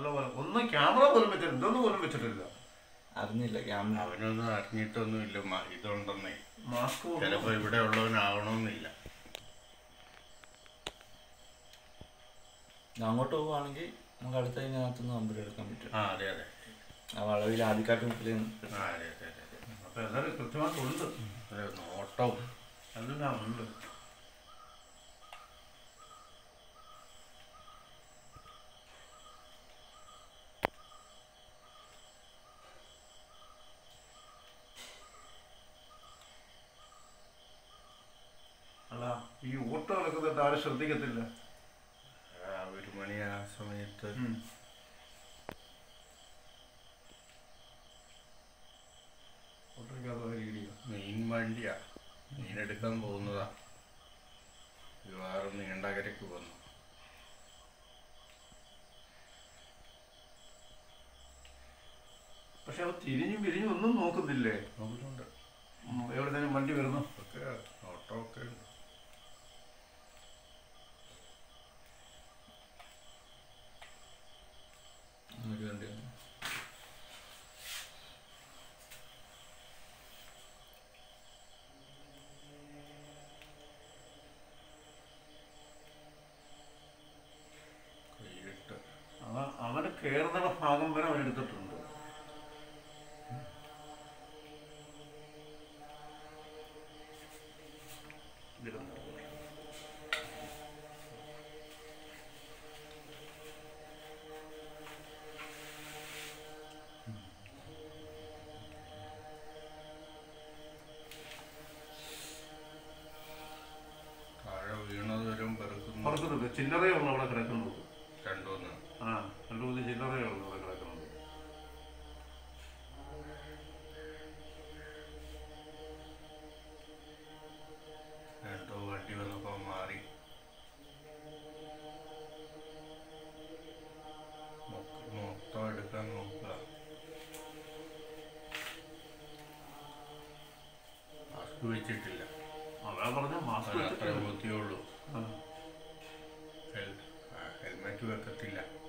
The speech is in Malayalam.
നല്ലപോലെ ഒന്നും ക്യാമറ പോലും വെച്ചിട്ടില്ല ഇതൊന്നും പോലും വെച്ചിട്ടില്ല അറിഞ്ഞില്ല ക്യാമറ അവനൊന്നും അറിഞ്ഞിട്ടൊന്നുമില്ല മ- ഇതുണ്ടെന്നേ മാസ്ക് ചിലപ്പോ ഇവിടെ ഉള്ളവനാവണമെന്നില്ല അങ്ങോട്ട് പോവുകയാണെങ്കിൽ നമുക്ക് അടുത്ത ഇതിനകത്തുനിന്ന് നമ്പർ എടുക്കാൻ പറ്റും ആ അതെ അതെ ആ വളവിൽ ആദ്യക്കാട്ട് മുക്കിൽ ആ അതെ അതെ അതെ അതെ. അപ്പൊ എല്ലാവരും കൃത്യമായിട്ടുണ്ട് അതെ നോട്ടവും എല്ലാം ഉണ്ട് അല്ല ഈ ഓട്ടോ നടക്കുന്നിട്ട് ആരും ശ്രദ്ധിക്കത്തില്ല ആ ഒരു മണി ആ സമയത്ത് ഓട്ടോയ്ക്കകത്ത് വീഡിയോ മീൻ വണ്ടിയാ മീനെടുക്കാൻ പോകുന്നതാ മിക്കവാറും നീണ്ടകരയ്ക്ക് വന്നു പക്ഷെ അവ തിരിഞ്ഞും പിരിഞ്ഞും ഒന്നും നോക്കുന്നില്ലേ നോക്കുന്നുണ്ട് ഉം, എവിടുന്നേലും വണ്ടി വരുന്നു ഒക്കെ ഓട്ടോ ഒക്കെ ഉണ്ട് ഒരു വണ്ടി വന്നു. കൈയിട്ട് അവൻ അവന് കയറുന്ന ഭാഗം വരെ അവൻ എടുത്തിട്ടുണ്ട് താഴെ വീണത് വരും പെറുക്കുന്നു പുറത്തുണ്ട് ചില്ലറയുള്ള അവിടെ കിടക്കുന്നത് രണ്ടുമൂന്ന് ആ രണ്ടു മൂന്ന് ചില്ലറയുള്ള അവിടെ കിടക്കുന്നത് രണ്ടോ വണ്ടി വന്നപ്പോ മാറി മൊ- മൊത്തം എടുക്കാൻ നോക്കുക മാസ്ക് വെച്ചിട്ടില്ല അതാ പറഞ്ഞ മാസ്ക് അതിന് അത്ര ബുദ്ധിയുള്ളൂ ആ. ഹെൽമെറ്റ് വെക്കത്തില്ല